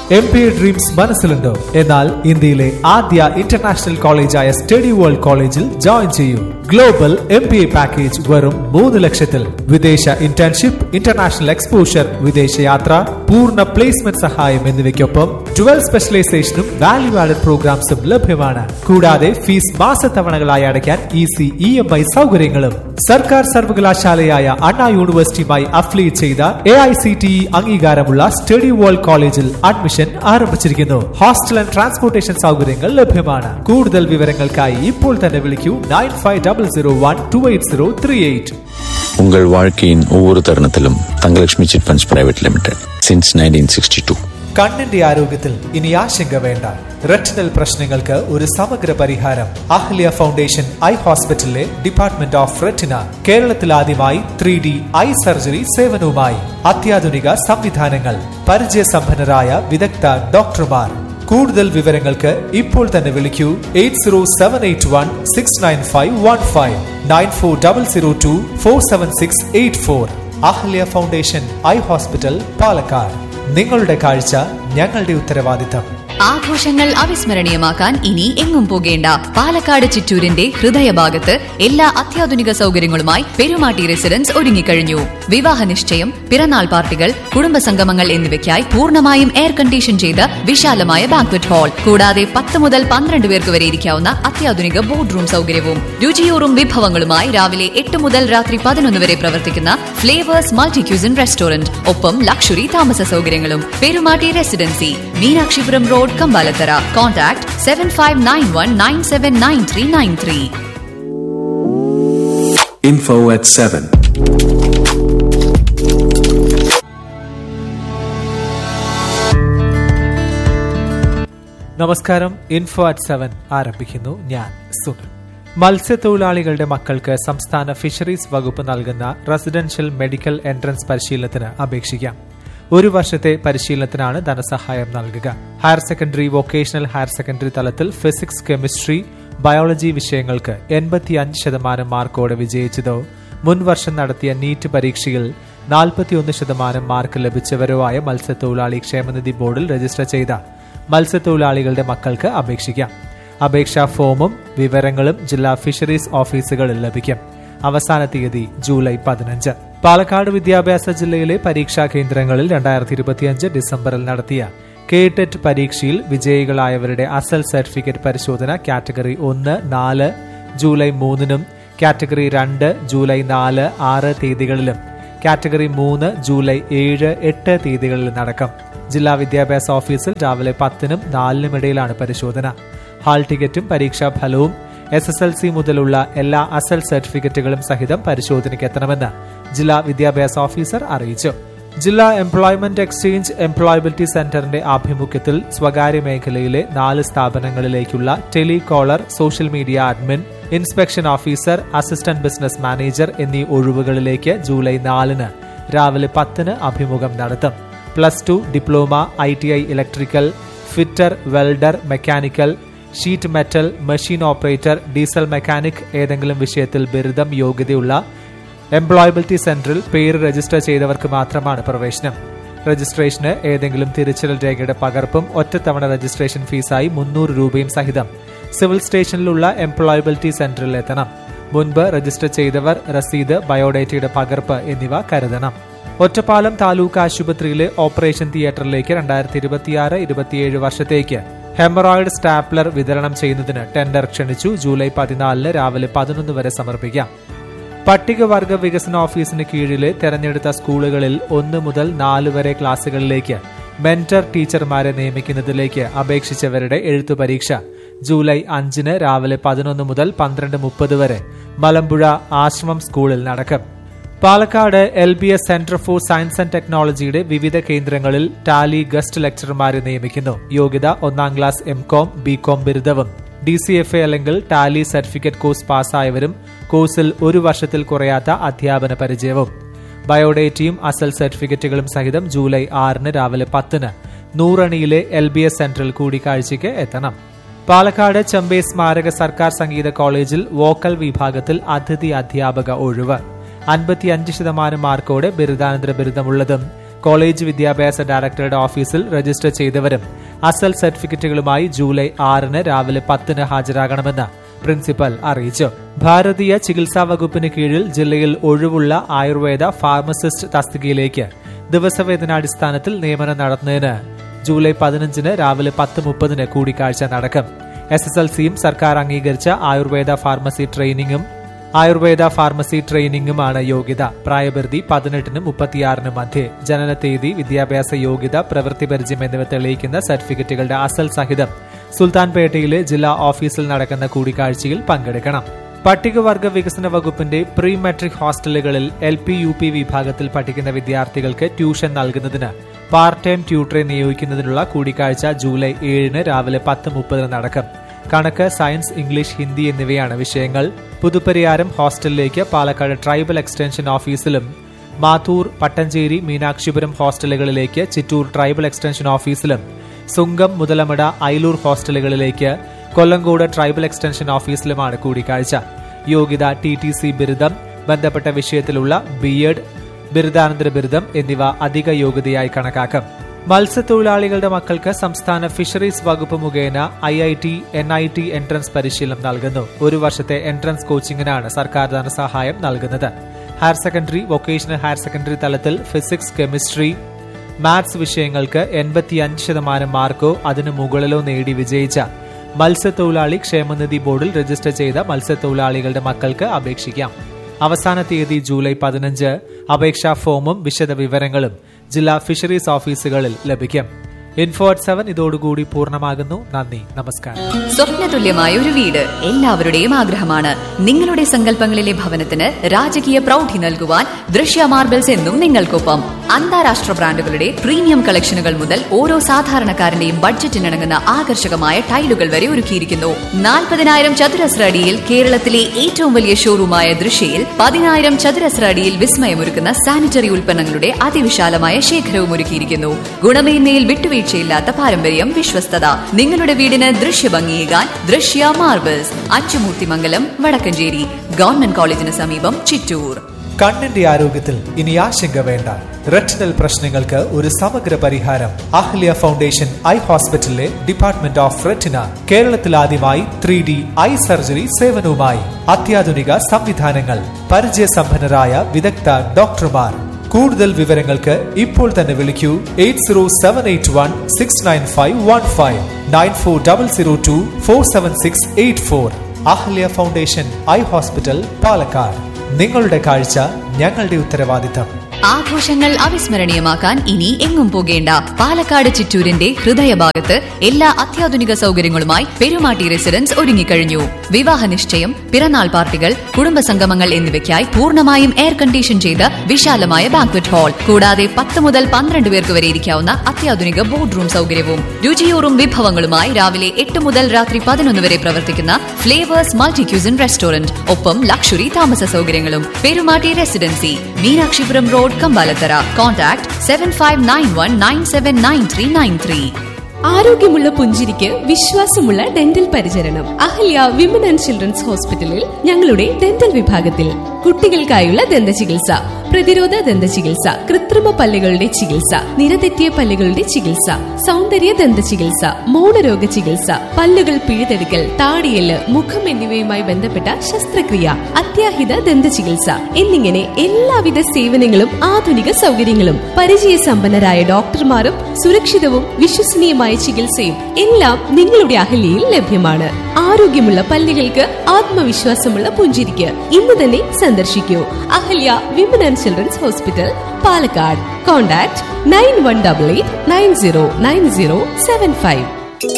M B A dreams മനസ്സിലുണ്ടോ എന്നാൽ ഇന്ത്യയിലെ ആദ്യ ഇന്റർനാഷണൽ കോളേജായ സ്റ്റഡി വേൾഡ് കോളേജിൽ ജോയിൻ ചെയ്യൂ global M B A package വെറും മൂന്ന് ലക്ഷത്തിൽ വിദേശ ഇന്റേൺഷിപ്പ് ഇന്റർനാഷണൽ എക്സ്പോഷർ വിദേശയാത്ര പൂർണ്ണ പ്ലേസ്മെന്റ് സഹായം എന്നിവയ്ക്കൊപ്പം ട്വൽവ് സ്പെഷ്യലൈസേഷനും വാല്യൂ ആഡഡ് പ്രോഗ്രാംസും ലഭ്യമാണ് കൂടാതെ ഫീസ് മാസത്തവണകളായി അടയ്ക്കാൻ ഈസി ഇ എം ഐ സൗകര്യങ്ങളും സർക്കാർ സർവകലാശാലയായ അണ്ണാ യൂണിവേഴ്സിറ്റിയുമായി അഫിലിയേറ്റ് ചെയ്ത A I C T E അംഗീകാരമുള്ള സ്റ്റഡി വേൾഡ് കോളേജിൽ അഡ്മിഷൻ ആരംഭിച്ചിരിക്കുന്നു ഹോസ്റ്റൽ ആൻഡ് ട്രാൻസ്പോർട്ടേഷൻ സൗകര്യങ്ങൾ ലഭ്യമാണ് കൂടുതൽ വിവരങ്ങൾക്കായി ഇപ്പോൾ തന്നെ വിളിക്കൂ nine five double zero one two eight zero three eight உங்கள் வாழ்க்கையின் ஒவ்வொரு தருணத்திலும் Thangalakshmi chit funds private limited since nineteen sixty two കണ്ണിന്റെ ആരോഗ്യത്തിൽ ഇനി ആശങ്ക വേണ്ട റെറ്റിനൽ പ്രശ്നങ്ങൾക്ക് ഒരു സമഗ്ര പരിഹാരം അഹ്ലിയ ഫൗണ്ടേഷൻ ഐ ഹോസ്പിറ്റലിലെ ഡിപ്പാർട്ട്മെന്റ് ഓഫ് റെറ്റിന കേരളത്തിൽ ആദ്യമായി ത്രീ ഡി ഐ സർജറി സേവനവുമായി അത്യാധുനിക സംവിധാനങ്ങൾ പരിചയസമ്പന്നരായ വിദഗ്ധ ഡോക്ടർമാർ കൂടുതൽ വിവരങ്ങൾക്ക് ഇപ്പോൾ തന്നെ വിളിക്കൂ eight zero seven eight one six nine five one five nine four double zero two four seven six eight four Ahalia foundation eye hospital Palakkad നിങ്ങളുടെ കാഴ്ച ഞങ്ങളുടെ ഉത്തരവാദിത്തം ആഘോഷങ്ങൾ അവിസ്മരണീയമാക്കാൻ ഇനി എങ്ങും പോകേണ്ട പാലക്കാട് ചിറ്റൂരിന്റെ ഹൃദയഭാഗത്ത് എല്ലാ അത്യാധുനിക സൗകര്യങ്ങളുമായി പെരുമാട്ടി റെസിഡൻസ് ഒരുങ്ങിക്കഴിഞ്ഞു വിവാഹ നിശ്ചയം പിറന്നാൾ പാർട്ടികൾ കുടുംബസംഗമങ്ങൾ എന്നിവയ്ക്കായി പൂർണ്ണമായും എയർ കണ്ടീഷൻ ചെയ്ത വിശാലമായ ബാങ്ക്വറ്റ് ഹാൾ കൂടാതെ പത്ത് മുതൽ പന്ത്രണ്ട് പേർക്ക് വരെ ഇരിക്കാവുന്ന അത്യാധുനിക ബോർഡ് റൂം സൗകര്യവും രുചിയൂറും വിഭവങ്ങളുമായി രാവിലെ എട്ട് മുതൽ രാത്രി പതിനൊന്ന് വരെ പ്രവർത്തിക്കുന്ന ഫ്ലേവേഴ്സ് മൾട്ടി ക്യൂസിൻ റെസ്റ്റോറന്റ് ഒപ്പം ലക്ഷറി താമസ സൗകര്യങ്ങളും Perumatti residency Meenakshipuram road Kambalathara contact seven five nine one nine seven nine three nine three Info at 7. നമസ്കാരം ഇൻഫോ അറ്റ് സെവൻ ആരംഭിക്കുന്നു ഞാൻ സുനിൽ മത്സ്യത്തൊഴിലാളികളുടെ മക്കൾക്ക് സംസ്ഥാന ഫിഷറീസ് വകുപ്പ് നൽകുന്ന റെസിഡൻഷ്യൽ മെഡിക്കൽ എൻട്രൻസ് പരിശീലനത്തിന് അപേക്ഷിക്കാം ഒരു വർഷത്തെ പരിശീലനത്തിനാണ് ധനസഹായം നൽകുക higher secondary vocational higher secondary തലത്തിൽ ഫിസിക്സ് കെമിസ്ട്രി ബയോളജി വിഷയങ്ങൾക്ക് എൺപത്തിയഞ്ച് ശതമാനം മാർക്കോടെ വിജയിച്ചതോ മുൻ വർഷം നടത്തിയ നീറ്റ് പരീക്ഷയിൽ നാൽപ്പത്തിയൊന്ന് ശതമാനം മാർക്ക് ലഭിച്ചവരോ ആയ മത്സ്യത്തൊഴിലാളി ക്ഷേമനിധി ബോർഡിൽ രജിസ്റ്റർ ചെയ്ത മത്സ്യത്തൊഴിലാളികളുടെ മക്കൾക്ക് അപേക്ഷിക്കാം അപേക്ഷാ ഫോമും വിവരങ്ങളും ജില്ലാ ഫിഷറീസ് ഓഫീസുകളിൽ ലഭിക്കും അവസാന തീയതി ജൂലൈ പതിനഞ്ച് പാലക്കാട് വിദ്യാഭ്യാസ ജില്ലയിലെ പരീക്ഷാ കേന്ദ്രങ്ങളിൽ രണ്ടായിരത്തി ഇരുപത്തിയഞ്ച് ഡിസംബറിൽ നടത്തിയ കേടെറ്റ് പരീക്ഷയിൽ വിജയികളായവരുടെ അസൽ സർട്ടിഫിക്കറ്റ് പരിശോധന കാറ്റഗറി ഒന്ന് നാല് ജൂലൈ മൂന്നിനും കാറ്റഗറി രണ്ട് ജൂലൈ നാല് ആറ് തീയതികളിലും കാറ്റഗറി മൂന്ന് ജൂലൈ ഏഴ് എട്ട് തീയതികളിൽ നടക്കും ജില്ലാ വിദ്യാഭ്യാസ ഓഫീസിൽ രാവിലെ പത്തിനും നാലിനും ഇടയിലാണ് പരിശോധന ഹാൾ ടിക്കറ്റും പരീക്ഷാ ഫലവും എസ് എസ് എൽ സി മുതലുള്ള എല്ലാ അസൽ സർട്ടിഫിക്കറ്റുകളും സഹിതം പരിശോധനയ്ക്ക് എത്തണമെന്ന് ജില്ലാ വിദ്യാഭ്യാസ ഓഫീസർ അറിയിച്ചു ജില്ലാ എംപ്ലോയ്മെന്റ് എക്സ്ചേഞ്ച് എംപ്ലോയബിലിറ്റി സെന്ററിന്റെ ആഭിമുഖ്യത്തിൽ സ്വകാര്യ മേഖലയിലെ നാല് സ്ഥാപനങ്ങളിലേക്കുള്ള telecaller social media admin inspection officer assistant business manager എന്നീ ഒഴിവുകളിലേക്ക് ജൂലൈ നാലിന് രാവിലെ പത്തിന് അഭിമുഖം നടത്തും plus two diploma I T I electrical fitter welder mechanical sheet metal machine operator diesel mechanic ഏതെങ്കിലും വിഷയത്തിൽ ബിരുദം യോഗ്യതയുള്ള എംപ്ലോയബിലിറ്റി സെന്ററിൽ പേര് രജിസ്റ്റർ ചെയ്തവർക്ക് മാത്രമാണ് പ്രവേശനം രജിസ്ട്രേഷന് ഏതെങ്കിലും തിരിച്ചറിയൽ രേഖയുടെ പകർപ്പും ഒറ്റത്തവണ രജിസ്ട്രേഷൻ ഫീസായി മുന്നൂറ് രൂപയും സഹിതം സിവിൽ സ്റ്റേഷനിലുള്ള എംപ്ലോയബിലിറ്റി സെന്ററിൽ എത്തണം മുൻപ് രജിസ്റ്റർ ചെയ്തവർ രസീത് ബയോഡേറ്റയുടെ പകർപ്പ് എന്നിവ കരുതണം ഒറ്റപ്പാലം താലൂക്ക് ആശുപത്രിയിലെ ഓപ്പറേഷൻ തിയേറ്ററിലേക്ക് രണ്ടായിരത്തി ഇരുപത്തിയാറ് ഇരുപത്തിയേഴ് വർഷത്തേക്ക് ഹെമറോയിഡ് സ്റ്റാപ്ലർ വിതരണം ചെയ്യുന്നതിന് ടെൻഡർ ക്ഷണിച്ചു ജൂലൈ പതിനാലിന് രാവിലെ പതിനൊന്ന് വരെ സമർപ്പിക്കാം പട്ടികവർഗ വികസന ഓഫീസിന് കീഴിലെ തെരഞ്ഞെടുത്ത സ്കൂളുകളിൽ ഒന്ന് മുതൽ നാല് വരെ ക്ലാസുകളിലേക്ക് മെന്റർ ടീച്ചർമാരെ നിയമിക്കുന്നതിലേക്ക് അപേക്ഷിച്ചവരുടെ എഴുത്തു പരീക്ഷ ജൂലൈ അഞ്ചിന് രാവിലെ പതിനൊന്ന് മുതൽ പന്ത്രണ്ട് മുപ്പത് വരെ മലമ്പുഴ ആശ്രമം സ്കൂളിൽ നടക്കും Palakkad L B S centre for science and ടെക്നോളജിയുടെ വിവിധ കേന്ദ്രങ്ങളിൽ ടാലി ഗസ്റ്റ് ലെക്ചർമാരെ നിയമിക്കുന്നു യോഗ്യത ഒന്നാം class M com B com ബിരുദവും ഡി സി എഫ് എ അല്ലെങ്കിൽ ടാലി സർട്ടിഫിക്കറ്റ് കോഴ്സ് പാസ്സായവരും കോഴ്സിൽ ഒരു വർഷത്തിൽ കുറയാത്ത അധ്യാപന പരിചയവും ബയോഡേറ്റയും അസൽ സർട്ടിഫിക്കറ്റുകളും സഹിതം ജൂലൈ ആറിന് രാവിലെ പത്തിന് നൂറണിയിലെ എൽ ബി എസ് സെന്ററിൽ കൂടിക്കാഴ്ചയ്ക്ക് എത്തണം പാലക്കാട് ചെമ്പേ സ്മാരക സർക്കാർ സംഗീത കോളേജിൽ വോക്കൽ വിഭാഗത്തിൽ അതിഥി അധ്യാപക ഒഴിവ് അൻപത്തിയഞ്ച് ശതമാനം മാർക്കോടെ ബിരുദാനന്തര ബിരുദമുള്ളതും കോളേജ് വിദ്യാഭ്യാസ ഡയറക്ടറുടെ ഓഫീസിൽ രജിസ്റ്റർ ചെയ്തവരും അസൽ സർട്ടിഫിക്കറ്റുകളുമായി ജൂലൈ ആറിന് രാവിലെ പത്തിന് ഹാജരാകണമെന്ന് പ്രിൻസിപ്പൽ അറിയിച്ചു ഭാരതീയ ചികിത്സാ വകുപ്പിന് കീഴിൽ ജില്ലയിൽ ഒഴിവുള്ള ആയുർവേദ ഫാർമസിസ്റ്റ് തസ്തികയിലേക്ക് ദിവസവേതനാടിസ്ഥാനത്തിൽ നിയമനം നടത്തുന്നതിന് ജൂലൈ പതിനഞ്ചിന് രാവിലെ പത്ത് മുപ്പതിന് കൂടിക്കാഴ്ച നടക്കും എസ് എസ് എൽ സിയും സർക്കാർ അംഗീകരിച്ച ആയുർവേദ ഫാർമസി ട്രെയിനിങ്ങും ആയുർവേദ ഫാർമസി ട്രെയിനിങ്ങുമാണ് യോഗ്യത പ്രായപരിധി പതിനെട്ടിനും മുപ്പത്തിയാറിനും മധ്യേ ജനന തീയതി വിദ്യാഭ്യാസ യോഗ്യത പ്രവൃത്തി പരിചയം എന്നിവ തെളിയിക്കുന്ന സർട്ടിഫിക്കറ്റുകളുടെ അസൽ സഹിതം സുൽത്താൻപേട്ടയിലെ ജില്ലാ ഓഫീസിൽ നടക്കുന്ന കൂടിക്കാഴ്ചയിൽ പങ്കെടുക്കണം പട്ടികവർഗ വികസന വകുപ്പിന്റെ പ്രീ മെട്രിക് ഹോസ്റ്റലുകളിൽ എൽ പി യു പി വിഭാഗത്തിൽ പഠിക്കുന്ന വിദ്യാർത്ഥികൾക്ക് ട്യൂഷൻ നൽകുന്നതിന് പാർട്ട് ടൈം ട്യൂട്ടറെ നിയോഗിക്കുന്നതിനുള്ള കൂടിക്കാഴ്ച ജൂലൈ ഏഴിന് രാവിലെ പത്ത് മുപ്പതിന് നടക്കും കണക്ക് സയൻസ് ഇംഗ്ലീഷ് ഹിന്ദി എന്നിവയാണ് വിഷയങ്ങൾ പുതുപ്പരിയാരം ഹോസ്റ്റലിലേക്ക് പാലക്കാട് ട്രൈബൽ എക്സ്റ്റൻഷൻ ഓഫീസിലും മാത്തൂർ പട്ടഞ്ചേരി മീനാക്ഷിപുരം ഹോസ്റ്റലുകളിലേക്ക് ചിറ്റൂർ ട്രൈബൽ എക്സ്റ്റൻഷൻ ഓഫീസിലും സുങ്കം മുതലമട അയലൂർ ഹോസ്റ്റലുകളിലേക്ക് കൊല്ലങ്കോട് ട്രൈബൽ എക്സ്റ്റൻഷൻ ഓഫീസിലുമാണ് കൂടിക്കാഴ്ച യോഗ്യത ടി ടി സി ബിരുദം ബന്ധപ്പെട്ട വിഷയത്തിലുള്ള ബി എഡ് ബിരുദാനന്തര ബിരുദം എന്നിവ അധിക യോഗ്യതയായി കണക്കാക്കും മത്സ്യത്തൊഴിലാളികളുടെ മക്കൾക്ക് സംസ്ഥാന ഫിഷറീസ് വകുപ്പ് മുഖേന I I T N I T entrance പരിശീലനം നൽകുന്നു ഒരു വർഷത്തെ എൻട്രൻസ് കോച്ചിങ്ങിനാണ് സർക്കാർ ധനസഹായം നൽകുന്നത് higher secondary vocational higher secondary തലത്തിൽ ഫിസിക്സ് കെമിസ്ട്രി മാത്സ് വിഷയങ്ങൾക്ക് എൺപത്തിയഞ്ച് ശതമാനം മാർക്കോ അതിനു മുകളിലോ നേടി വിജയിച്ച മത്സ്യത്തൊഴിലാളി ക്ഷേമനിധി ബോർഡിൽ രജിസ്റ്റർ ചെയ്ത മത്സ്യത്തൊഴിലാളികളുടെ മക്കൾക്ക് അപേക്ഷിക്കാം അവസാന തീയതി ജൂലൈ പതിനഞ്ച് അപേക്ഷാ ഫോമും വിശദ വിവരങ്ങളും ജില്ലാ ഫിഷറീസ് ഓഫീസുകളിൽ ലഭിക്കും ഇൻഫോ അറ്റ് സെവൻ ഇതോടുകൂടി പൂർണ്ണമാകുന്നു നന്ദി നമസ്കാരം സ്വപ്നതുല്യമായ ഒരു വീട് എല്ലാവരുടെയും ആഗ്രഹമാണ് നിങ്ങളുടെ സങ്കല്പങ്ങളിലെ ഭവനത്തിന് രാജകീയ പ്രൗഢി നൽകുവാൻ ദൃശ്യ മാർബിൾസ് എന്നും നിങ്ങൾക്കൊപ്പം അന്താരാഷ്ട്ര ബ്രാൻഡുകളുടെ പ്രീമിയം കളക്ഷനുകൾ മുതൽ ഓരോ സാധാരണക്കാരന്റെയും ബഡ്ജറ്റിനിണങ്ങുന്ന ആകർഷകമായ ടൈലുകൾ വരെ ഒരുക്കിയിരിക്കുന്നു നാൽപ്പതിനായിരം ചതുരശ്ര അടിയിൽ കേരളത്തിലെ ഏറ്റവും വലിയ ഷോറൂമായ ദൃശ്യയിൽ പതിനായിരം ചതുരശ്ര അടിയിൽ വിസ്മയമൊരുക്കുന്ന സാനിറ്ററി ഉൽപ്പന്നങ്ങളുടെ അതിവിശാലമായ ശേഖരവും ഒരുക്കിയിരിക്കുന്നു ഗുണമേന്മയിൽ വിട്ടുവീഴ്ചയില്ലാത്ത പാരമ്പര്യം വിശ്വസ്തത നിങ്ങളുടെ വീടിന് ദൃശ്യഭംഗിയേകാൻ ദൃശ്യ മാർബിൾസ് അച്ചുമൂർത്തിമംഗലം വടക്കഞ്ചേരി ഗവൺമെന്റ് കോളേജിന് സമീപം ചിറ്റൂർ കണ്ണിന്റെ ആരോഗ്യത്തിൽ ഇനി ആശങ്ക വേണ്ട റെറ്റിനൽ പ്രശ്നങ്ങൾക്ക് ഒരു സമഗ്ര പരിഹാരം അഹ്ല്യ ഫൗണ്ടേഷൻ ഐ ഹോസ്പിറ്റലിലെ ഡിപ്പാർട്ട്മെന്റ് ഓഫ് റെറ്റിന കേരളത്തിൽ ആദ്യമായി ത്രീ ഡി ഐ സർജറി സേവനവുമായി അത്യാധുനിക സംവിധാനങ്ങൾ പരിചയസമ്പന്നരായ വിദഗ്ധ ഡോക്ടർമാർ കൂടുതൽ വിവരങ്ങൾക്ക് ഇപ്പോൾ തന്നെ വിളിക്കൂ eight zero seven eight one six nine five one five nine four double zero two four seven six eight four Ahalia foundation eye hospital Palakkad നിങ്ങളുടെ കാഴ്ച ഞങ്ങളുടെ ഉത്തരവാദിത്തം ആഘോഷങ്ങൾ അവിസ്മരണീയമാക്കാൻ ഇനി എങ്ങും പോകേണ്ട പാലക്കാട് ചിറ്റൂരിന്റെ ഹൃദയഭാഗത്ത് എല്ലാ അത്യാധുനിക സൗകര്യങ്ങളുമായി പെരുമാട്ടി റെസിഡൻസ് ഒരുങ്ങിക്കഴിഞ്ഞു വിവാഹ നിശ്ചയം പിറന്നാൾ പാർട്ടികൾ കുടുംബസംഗമങ്ങൾ എന്നിവയ്ക്കായി പൂർണ്ണമായും എയർ കണ്ടീഷൻ ചെയ്ത വിശാലമായ ബാങ്ക്വറ്റ് ഹാൾ കൂടാതെ പത്ത് മുതൽ പന്ത്രണ്ട് പേർക്ക് വരെ ഇരിക്കാവുന്ന അത്യാധുനിക ബോർഡ് റൂം സൗകര്യവും രുചിയൂറും വിഭവങ്ങളുമായി രാവിലെ എട്ട് മുതൽ രാത്രി പതിനൊന്ന് വരെ പ്രവർത്തിക്കുന്ന ഫ്ലേവേഴ്സ് മൾട്ടി ക്യൂസിൻ റെസ്റ്റോറന്റ് ഒപ്പം ലക്ഷറി താമസ സൗകര്യങ്ങളും Perumatti residency Meenakshipuram road Kambalathara contact seven five nine one nine seven nine three nine three ആരോഗ്യമുള്ള പുഞ്ചിരിക്ക് വിശ്വാസമുള്ള ഡെന്റൽ പരിചരണം അഹല്യ വിമൻ ആൻഡ് ചിൽഡ്രൻസ് ഹോസ്പിറ്റലിൽ ഞങ്ങളുടെ ഡെന്റൽ വിഭാഗത്തിൽ കുട്ടികൾക്കായുള്ള ദന്ത ചികിത്സ പ്രതിരോധ ദന്ത ചികിത്സ കൃത്രിമ പല്ലുകളുടെ ചികിത്സ നിരതെറ്റിയ പല്ലുകളുടെ ചികിത്സ സൗന്ദര്യ ദന്ത ചികിത്സ മൗനരോഗ ചികിത്സ പല്ലുകൾ പിഴുതെടുക്കൽ താടിയല് മുഖം എന്നിവയുമായി ബന്ധപ്പെട്ട ശസ്ത്രക്രിയ അത്യാഹിത ദന്ത ചികിത്സ എന്നിങ്ങനെ എല്ലാവിധ സേവനങ്ങളും ആധുനിക സൗകര്യങ്ങളും പരിചയസമ്പന്നരായ ഡോക്ടർമാരും സുരക്ഷിതവും വിശ്വസനീയമായ ചികിത്സയും എല്ലാം നിങ്ങളുടെ അഹല്യയിൽ ലഭ്യമാണ് ആരോഗ്യമുള്ള പല്ലുകൾക്ക് ആത്മവിശ്വാസമുള്ള പുഞ്ചിരിക്ക് ഇന്ന് തന്നെ സന്ദർശിക്കൂ Ahalia women and children's hospital Palakkad contact nine one double eight nine zero nine zero seven five